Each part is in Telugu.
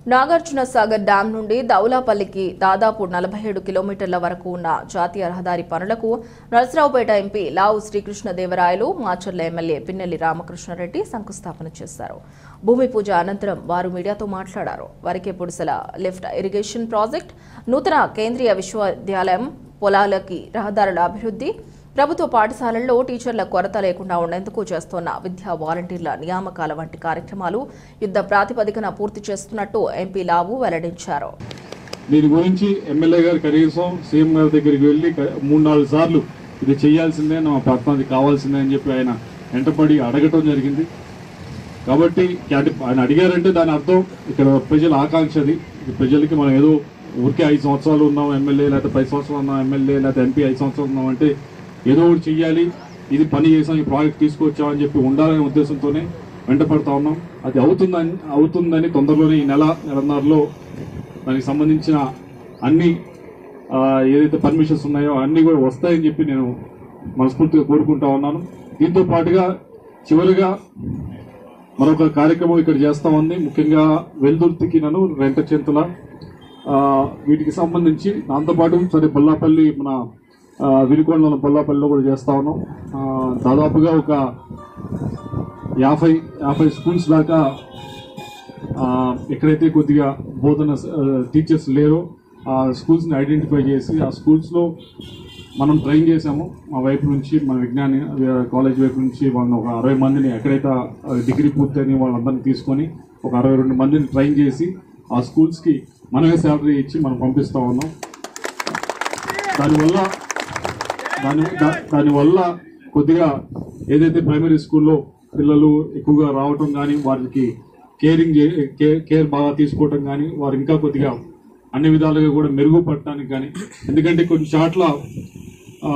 నాగార్జున సాగర్ డ్యాం నుండి దౌలాపల్లికి దాదాపు నలభై ఏడు కిలోమీటర్ల వరకు ఉన్న జాతీయ రహదారి పనులకు నరసరావుపేట ఎంపీ లావు శ్రీకృష్ణదేవరాయలు మాచర్ల ఎమ్మెల్యే పిన్నెల్లి రామకృష్ణారెడ్డి శంకుస్థాపన చేశారు భూమి పూజ అనంతరం వారు మీడియాతో మాట్లాడారు Varikapudisela lift irrigation project నూతన కేంద్రీయ విశ్వవిద్యాలయం పొలాలకి రహదారుల అభివృద్ధి ప్రభుత్వ పాఠశాలల్లో టీచర్ల కొరత లేకుండా ఉండేందుకు చేస్తున్న విద్యా వాలంటీర్ల నియామకాల వంటి కార్యక్రమాలు యుద్ధ ప్రాతిపదికన పూర్తి చేస్తున్నట్టు ఎంపీ లావు వెల్లడించారు దీని గురించి ఎమ్మెల్యే గారు కనీసం సీఎం గారి దగ్గరికి వెళ్ళి క- మూడు నాలుగు సార్లు ఇది చేయాల్సిందే నా పట్టణానికి కావాల్సిందే అని చెప్పి ఆయన వెంటపడి అడగటం జరిగింది కాబట్టి అంటే ఆయన అడిగారంటే దాని అర్థం ఇక్కడ ప్రజల ఆకాంక్ష అది ఈ ప్రజలకి మనం ఏదో ఊరికే ఐదు సంవత్సరాలు ఉన్నాం ఎమ్మెల్యే లేకపోతే పది సంవత్సరాలు ఉన్నాం ఎమ్మెల్యే లేకపోతే ఎంపీ ఐదు సంవత్సరాలు ఉన్నాం అంటే ఏదో ఒకటి చెయ్యాలి ఇది పని చేసాం ఈ ప్రాజెక్ట్ తీసుకొచ్చామని చెప్పి ఉండాలనే ఉద్దేశంతోనే వెంటపడతా ఉన్నాం అది అవుతుందని అవుతుందని తొందరలోనే ఈ నెల నెలన్నరలో దానికి సంబంధించిన అన్ని ఆ, ఏదైతే పర్మిషన్స్ ఉన్నాయో అన్ని కూడా వస్తాయని చెప్పి నేను మనస్ఫూర్తిగా కోరుకుంటా ఉన్నాను దీంతో పాటుగా చివరిగా మరొక కార్యక్రమం ఇక్కడ చేస్తా ఉంది ముఖ్యంగా వెల్దుర్తికి నన్ను రెంట చెంతుల ఆ, వీటికి సంబంధించి దాంతోపాటు సరే బొల్లాపల్లి మన ఆ, వినుకొండలో బొల్లాపల్లిలో కూడా చేస్తా ఉన్నాం ఆ, దాదాపుగా ఒక యాభై యాభై స్కూల్స్ దాకా ఆ, ఎక్కడైతే కొద్దిగా బోధన టీచర్స్ లేరో ఆ స్కూల్స్ ని ఐడెంటిఫై చేసి ఆ స్కూల్స్ లో మనం ట్రైన్ చేసాము మా వైపు నుంచి మన విజ్ఞాని కాలేజ్ వైపు నుంచి వాళ్ళని ఒక అరవై మందిని ఎక్కడైతే ఆ డిగ్రీ పూర్తయిన వాళ్ళందరినీ తీసుకొని ఒక అరవై రెండు మందిని ట్రైన్ చేసి ఆ స్కూల్స్ కి మనమే శాలరీ ఇచ్చి మనం పంపిస్తా ఉన్నాం దానివల్ల దాని దా- దానివల్ల కొద్దిగా ఏదైతే ప్రైమరీ స్కూల్లో పిల్లలు ఎక్కువగా రావటం కానీ వారికి కేరింగ్ చే- కే- కేర్ బాగా తీసుకోవటం కానీ వారు ఇంకా కొద్దిగా అన్ని విధాలుగా కూడా మెరుగుపడటానికి కానీ ఎందుకంటే కొన్ని చోట్ల ఆ,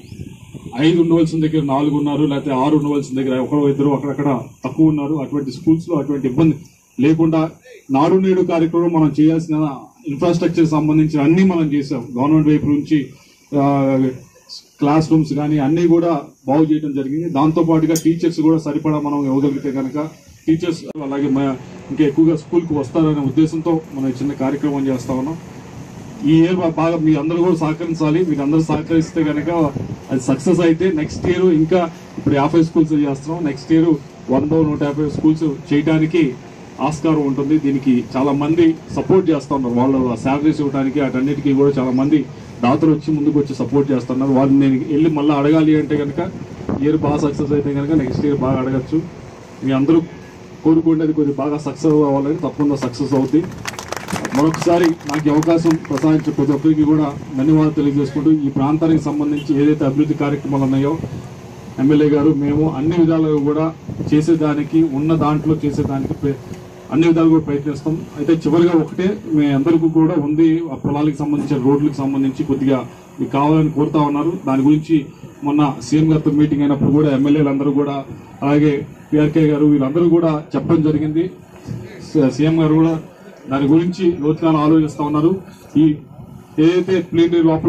ఐదు ఉండవలసిన దగ్గర నాలుగు ఉన్నారు లేకపోతే ఆరు ఉండవలసిన దగ్గర ఒకరో ఇద్దరు అక్కడక్కడ తక్కువ ఉన్నారు అటువంటి స్కూల్స్ లో అటువంటి ఇబ్బంది లేకుండా నాడు నేడు కార్యక్రమం మనం చేయాల్సిన ఇన్ఫ్రాస్ట్రక్చర్ సంబంధించిన అన్ని మనం చేసాం గవర్నమెంట్ వైపు నుంచి ఆ, క్లాస్ రూమ్స్ కానీ అన్ని కూడా బాగు చేయడం జరిగింది దాంతో పాటుగా టీచర్స్ కూడా సరిపడా మనం ఇవ్వగలిగితే కనుక టీచర్స్ అలాగే మ- ఇంకా ఎక్కువగా స్కూల్కి వస్తారనే ఉద్దేశంతో మనం ఈ చిన్న కార్యక్రమం చేస్తా ఉన్నాం ఈ ఇయర్ బాగా మీ అందరూ కూడా సహకరించాలి మీకు అందరూ సహకరిస్తే కనుక అది సక్సెస్ అయితే నెక్స్ట్ ఇయర్ ఇంకా ఇప్పుడు యాభై స్కూల్స్ చేస్తున్నాం నెక్స్ట్ ఇయర్ వంద నూట యాభై స్కూల్స్ చేయడానికి ఆస్కారం ఉంటుంది దీనికి చాలా మంది సపోర్ట్ చేస్తా ఉన్నారు వాళ్ళు శాలరీస్ ఇవ్వడానికి అటన్నిటికీ కూడా చాలా మంది దాతలు వచ్చి ముందుకు వచ్చి సపోర్ట్ చేస్తున్నారు వాళ్ళని నేను వెళ్ళి మళ్ళీ అడగాలి అంటే కనుక ఇయర్ బాగా సక్సెస్ అయితే కనుక నెక్స్ట్ ఇయర్ బాగా అడగచ్చు మీ అందరూ కోరుకునేది కొద్దిగా బాగా సక్సెస్ అవ్వాలని తప్పకుండా సక్సెస్ అవుతుంది మరొకసారి నాకు ఈ అవకాశం ప్రసాదించిన ప్రతి ఒక్కరికి కూడా ధన్యవాదాలు తెలియజేసుకుంటూ ఈ ప్రాంతానికి సంబంధించి ఏదైతే అభివృద్ధి కార్యక్రమాలు ఉన్నాయో ఎమ్మెల్యే గారు మేము అన్ని విధాలుగా కూడా చేసేదానికి ఉన్న దాంట్లో చేసేదానికి ప్ర- అన్ని విధాలు కూడా ప్రయత్నిస్తాం అయితే చివరిగా ఒకటే మీ అందరికీ కూడా ఉంది ఆ పొలాలకు సంబంధించిన రోడ్లకు సంబంధించి కొద్దిగా మీకు కావాలని కోరుతా ఉన్నారు దాని గురించి మొన్న సీఎం గారితో మీటింగ్ అయినప్పుడు కూడా ఎమ్మెల్యేలు అందరూ కూడా అలాగే పిఆర్కే గారు వీళ్ళందరూ కూడా చెప్పడం జరిగింది స- సీఎం గారు కూడా దాని గురించి లోతుగా ఆలోచిస్తా ఉన్నారు ఈ ఏదైతే ప్లేనరీ లోపల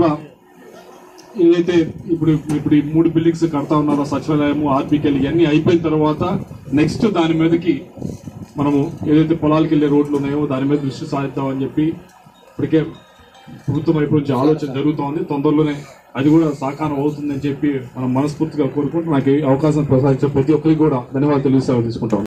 ఏదైతే ఇప్పుడు ఇప్పుడు ఈ మూడు బిల్డింగ్స్ కడతా ఉన్నారో సచివాలయము ఆర్బీకెల్ ఇవన్నీ అయిపోయిన తర్వాత నెక్స్ట్ దాని మీదకి మనము ఏదైతే పొలాలకు వెళ్ళే రోడ్లు ఉన్నాయో దాని మీద దృష్టి సాధిద్దామని చెప్పి ఇప్పటికే ప్రభుత్వం వైపు నుంచి ఆలోచన జరుగుతోంది తొందరలోనే అది కూడా సాకారం అవుతుందని చెప్పి మనం మనస్ఫూర్తిగా కోరుకుంటూ నాకు ఈ అవకాశం ప్రసాదించే ప్రతి ఒక్కరికి కూడా ధన్యవాదాలు తెలియజేసి తీసుకుంటాం